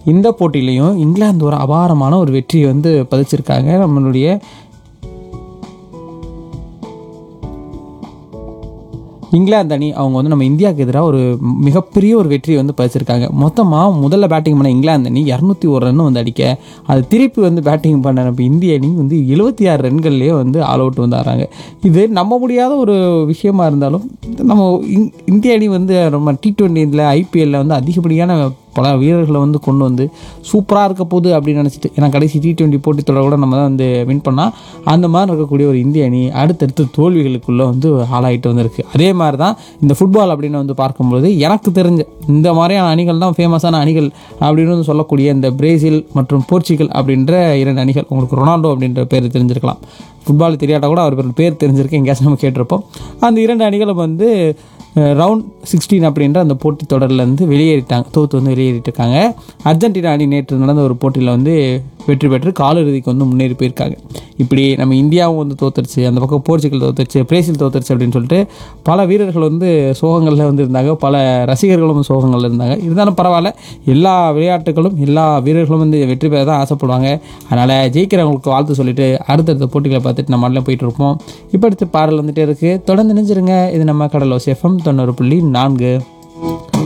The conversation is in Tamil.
இந்த போட்டியிலையும் இங்கிலாந்து ஒரு அபாரமான ஒரு வெற்றியை வந்து பதிச்சிருக்காங்க நம்மளுடைய இங்கிலாந்து அணி அவங்க வந்து நம்ம இந்தியாவுக்கு எதிராக ஒரு மிகப்பெரிய ஒரு வெற்றியை வந்து பதிச்சிருக்காங்க மொத்தமாக முதல்ல பேட்டிங் பண்ண இங்கிலாந்து அணி இரநூத்தி ஒரு ரன் வந்து அடிக்க அது திருப்பி வந்து பேட்டிங் பண்ண நம்ம இந்திய அணி வந்து எழுபத்தி ஆறு ரன்கள்லேயே வந்து ஆல் அவுட் வந்து ஆறாங்க இது நம்ப முடியாத ஒரு விஷயமா இருந்தாலும் நம்ம இந்- இந்திய அணி வந்து நம்ம டி ட்வெண்ட்டியில் ஐபிஎல்ல வந்து அதிகப்படியான பல வீரர்களை வந்து கொண்டு வந்து சூப்பராக இருக்க போகுது அப்படின்னு நினச்சிட்டு ஏன்னா கடைசி டி டுவெண்ட்டி போட்டி தொடர் கூட நம்ம தான் வந்து வின் பண்ணால் அந்த மாதிரி இருக்கக்கூடிய ஒரு இந்திய அணி அடுத்தடுத்து தோல்விகளுக்குள்ளே வந்து ஆளாயிட்டு வந்திருக்கு அதே மாதிரி தான் இந்த ஃபுட்பால் அப்படின்னு வந்து பார்க்கும்பொழுது எனக்கு தெரிஞ்ச இந்த மாதிரியான அணிகள் தான் ஃபேமஸான அணிகள் அப்படின்னு வந்து சொல்லக்கூடிய இந்த பிரேசில் மற்றும் போர்ச்சுகல் அப்படின்ற இரண்டு அணிகள் உங்களுக்கு ரொனால்டோ அப்படின்ற பேர் தெரிஞ்சிருக்கலாம் ஃபுட்பால் தெரியாட்டா கூட அவர் பேர் பேர் தெரிஞ்சிருக்கு எங்கேயாச்சும் நம்ம கேட்டிருப்போம் அந்த இரண்டு அணிகளும் வந்து ரவுண்ட் சிக்ஸ்டீன் அப்படின்ற அந்த போட்டி தொடர்லேருந்து வெளியேறிட்டாங்க தோத்து வந்து வெளியேறிட்டாங்க அர்ஜென்டினா அணி நேற்று நடந்த ஒரு போட்டியில் வந்து வெற்றி பெற்று காலிறுதிக்கு வந்து முன்னேறி போயிருக்காங்க இப்படி நம்ம இந்தியாவும் வந்து தோத்துருச்சு அந்த பக்கம் போர்ச்சுகல் தோத்துருச்சு பிரேசில் தோத்துருச்சு அப்படின்னு சொல்லிட்டு பல வீரர்கள் வந்து சோகங்களில் வந்து இருந்தாங்க பல ரசிகர்களும் சோகங்களில் இருந்தாங்க இருந்தாலும் பரவாயில்ல எல்லா விளையாட்டுகளும் எல்லா வீரர்களும் வந்து வெற்றி பெற தான் ஆசைப்படுவாங்க அதனால் ஜெயிக்கிறவங்களுக்கு வாழ்த்து சொல்லிட்டு அடுத்தடுத்த போட்டிகளை பார்த்துட்டு நம்ம எல்லாம் போயிட்டு இருப்போம் இப்போ அடுத்து பாடல் வந்துட்டே இருக்குது தொடர்ந்து நினைச்சிருங்க இது நம்ம கடலோஸ் எஃப்எம் தொண்ணூறு புள்ளி நான்கு